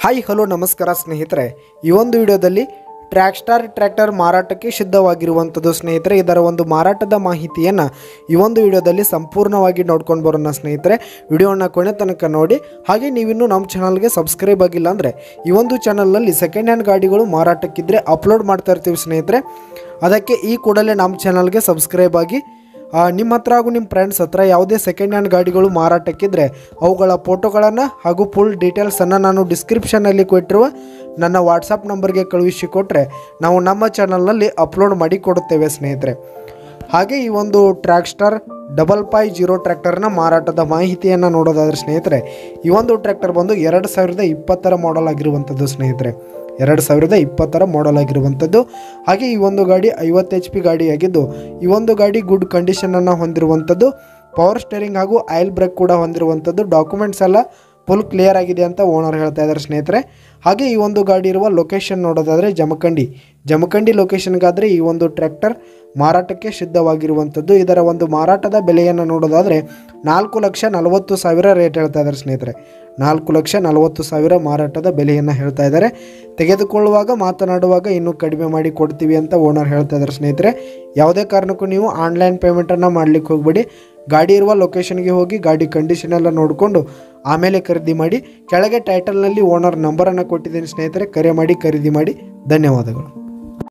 hi hello ನಮಸ್ಕಾರ ಸ್ನೇಹಿತರೆ ಈ ಒಂದು ವಿಡಿಯೋದಲ್ಲಿ ಟ್ರ್ಯಾಕ್ ಸ್ಟಾರ್ ಟ್ರ್ಯಾಕ್ಟರ್ ಮಾರಾಟಕ್ಕೆ ಸಿದ್ಧವಾಗಿರುವಂಥದ್ದು ಸ್ನೇಹಿತರೆ ಇದರ ಒಂದು ಮಾರಾಟದ ಮಾಹಿತಿಯನ್ನು ಈ ಒಂದು ವಿಡಿಯೋದಲ್ಲಿ ಸಂಪೂರ್ಣವಾಗಿ ನೋಡ್ಕೊಂಡು ಬರೋಣ ಸ್ನೇಹಿತರೆ ವಿಡಿಯೋನ ಕೊನೆ ತನಕ ನೋಡಿ ಹಾಗೆ ನೀವಿನ್ನೂ ನಮ್ಮ ಚಾನಲ್ಗೆ ಸಬ್ಸ್ಕ್ರೈಬ್ ಆಗಿಲ್ಲ ಅಂದರೆ ಈ ಒಂದು ಚಾನಲ್ನಲ್ಲಿ ಸೆಕೆಂಡ್ ಹ್ಯಾಂಡ್ ಗಾಡಿಗಳು ಮಾರಾಟಕ್ಕಿದ್ರೆ ಅಪ್ಲೋಡ್ ಮಾಡ್ತಾ ಇರ್ತೀವಿ ಸ್ನೇಹಿತರೆ ಅದಕ್ಕೆ ಈ ಕೂಡಲೇ ನಮ್ಮ ಚಾನಲ್ಗೆ ಸಬ್ಸ್ಕ್ರೈಬ್ ಆಗಿ ಆ, ನಿಮ್ಮ ಹತ್ರ ಹಾಗೂ ನಿಮ್ಮ ಫ್ರೆಂಡ್ಸ್ ಹತ್ರ ಯಾವುದೇ ಸೆಕೆಂಡ್ ಹ್ಯಾಂಡ್ ಗಾಡಿಗಳು ಮಾರಾಟಕ್ಕಿದ್ರೆ ಅವುಗಳ ಫೋಟೋಗಳನ್ನು ಹಾಗೂ ಫುಲ್ ಡೀಟೇಲ್ಸನ್ನು ನಾನು ಡಿಸ್ಕ್ರಿಪ್ಷನಲ್ಲಿ ಕೊಟ್ಟಿರುವ ನನ್ನ ವಾಟ್ಸಪ್ ನಂಬರ್ಗೆ ಕಳುಹಿಸಿ ಕೊಟ್ಟರೆ ನಾವು ನಮ್ಮ ಚಾನಲ್ನಲ್ಲಿ ಅಪ್ಲೋಡ್ ಮಾಡಿ ಕೊಡುತ್ತೇವೆ ಸ್ನೇಹಿತರೆ ಹಾಗೆ ಈ ಒಂದು track star double five zero ಟ್ರ್ಯಾಕ್ಟರ್ನ ಮಾರಾಟದ ಮಾಹಿತಿಯನ್ನು ನೋಡೋದಾದ್ರೆ ಸ್ನೇಹಿತರೆ ಈ ಒಂದು ಟ್ರ್ಯಾಕ್ಟರ್ ಬಂದು ಎರಡು ಸಾವಿರದ ಇಪ್ಪತ್ತರ ಮಾಡೆಲ್ ಆಗಿರುವಂಥದ್ದು ಸ್ನೇಹಿತರೆ ಎರಡು ಸಾವಿರದ ಇಪ್ಪತ್ತರ ಮಾಡೆಲ್ ಆಗಿರುವಂಥದ್ದು ಹಾಗೆ ಈ ಒಂದು ಗಾಡಿ ಐವತ್ತು ಎಚ್ ಪಿ ಗಾಡಿಯಾಗಿದ್ದು ಈ ಒಂದು ಗಾಡಿ ಗುಡ್ ಕಂಡೀಷನನ್ನು ಹೊಂದಿರುವಂಥದ್ದು ಪವರ್ ಸ್ಟೇರಿಂಗ್ ಹಾಗೂ ಆಯಿಲ್ ಬ್ರೇಕ್ ಕೂಡ ಹೊಂದಿರುವಂಥದ್ದು ಡಾಕ್ಯುಮೆಂಟ್ಸ್ ಎಲ್ಲ ಫುಲ್ ಕ್ಲಿಯರ್ ಆಗಿದೆ ಅಂತ ಓನರ್ ಹೇಳ್ತಾ ಇದ್ದಾರೆ ಸ್ನೇಹಿತರೆ ಹಾಗೆ ಈ ಒಂದು ಗಾಡಿ ಇರುವ ಲೊಕೇಶನ್ ನೋಡೋದಾದರೆ ಜಮಖಂಡಿ ಜಮಖಂಡಿ ಲೊಕೇಶನ್ಗಾದರೆ ಈ ಒಂದು ಟ್ರ್ಯಾಕ್ಟರ್ ಮಾರಾಟಕ್ಕೆ ಸಿದ್ಧವಾಗಿರುವಂಥದ್ದು ಇದರ ಒಂದು ಮಾರಾಟದ ಬೆಲೆಯನ್ನು ನೋಡೋದಾದರೆ ನಾಲ್ಕು ಲಕ್ಷ ನಲವತ್ತು ಸಾವಿರ ರೇಟ್ ಹೇಳ್ತಾ ಇದ್ದಾರೆ ಸ್ನೇಹಿತರೆ ನಾಲ್ಕು ಲಕ್ಷ ನಲವತ್ತು ಸಾವಿರ ಮಾರಾಟದ ಬೆಲೆಯನ್ನು ಹೇಳ್ತಾ ಇದ್ದಾರೆ ತೆಗೆದುಕೊಳ್ಳುವಾಗ ಮಾತನಾಡುವಾಗ ಇನ್ನೂ ಕಡಿಮೆ ಮಾಡಿ ಕೊಡ್ತೀವಿ ಅಂತ ಓನರ್ ಹೇಳ್ತಾ ಇದ್ದಾರೆ ಸ್ನೇಹಿತರೆ ಯಾವುದೇ ಕಾರಣಕ್ಕೂ ನೀವು ಆನ್ಲೈನ್ ಪೇಮೆಂಟನ್ನು ಮಾಡಲಿಕ್ಕೆ ಹೋಗಬೇಡಿ ಗಾಡಿ ಇರುವ ಲೊಕೇಶನ್ಗೆ ಹೋಗಿ ಗಾಡಿ ಕಂಡೀಷನ್ ಎಲ್ಲ ನೋಡಿಕೊಂಡು ಆಮೇಲೆ ಖರೀದಿ ಮಾಡಿ ಕೆಳಗೆ ಟೈಟಲ್ನಲ್ಲಿ ಓನರ್ ನಂಬರನ್ನು ಕೊಟ್ಟಿದ್ದೀನಿ ಸ್ನೇಹಿತರೆ ಕರೆ ಮಾಡಿ ಖರೀದಿ ಮಾಡಿ ಧನ್ಯವಾದಗಳು